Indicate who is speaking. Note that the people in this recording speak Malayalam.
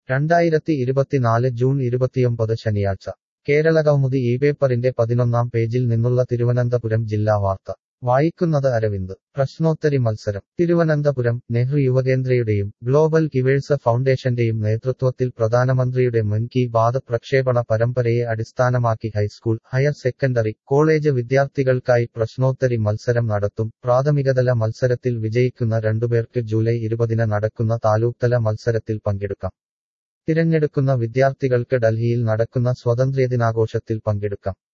Speaker 1: രണ്ടായിരത്തി ഇരുപത്തിനാല് ജൂൺ ഇരുപത്തിയൊമ്പത് ശനിയാഴ്ച കേരളകൗമുദി ഈ പേപ്പറിന്റെ പതിനൊന്നാം പേജിൽ നിന്നുള്ള തിരുവനന്തപുരം ജില്ലാ വാർത്ത വായിക്കുന്നത് അരവിന്ദ് പ്രശ്നോത്തരി മത്സരം തിരുവനന്തപുരം നെഹ്റു യുവകേന്ദ്രയുടെയും ഗ്ലോബൽ കിവേഴ്സ് ഫൗണ്ടേഷന്റെയും നേതൃത്വത്തിൽ പ്രധാനമന്ത്രിയുടെ മൻ കി ബാത് പ്രക്ഷേപണ പരമ്പരയെ അടിസ്ഥാനമാക്കി ഹൈസ്കൂൾ ഹയർ സെക്കൻഡറി കോളേജ് വിദ്യാർത്ഥികൾക്കായി പ്രശ്നോത്തരി മത്സരം നടത്തും പ്രാഥമികതല മത്സരത്തിൽ വിജയിക്കുന്ന രണ്ടുപേർക്ക് ജൂലൈ ഇരുപതിന് നടക്കുന്ന താലൂക്ക്തല മത്സരത്തിൽ പങ്കെടുക്കാം തിരഞ്ഞെടുക്കുന്ന വിദ്യാർത്ഥികൾക്ക് ഡൽഹിയിൽ നടക്കുന്ന സ്വാതന്ത്ര്യദിനാഘോഷത്തിൽ പങ്കെടുക്കാം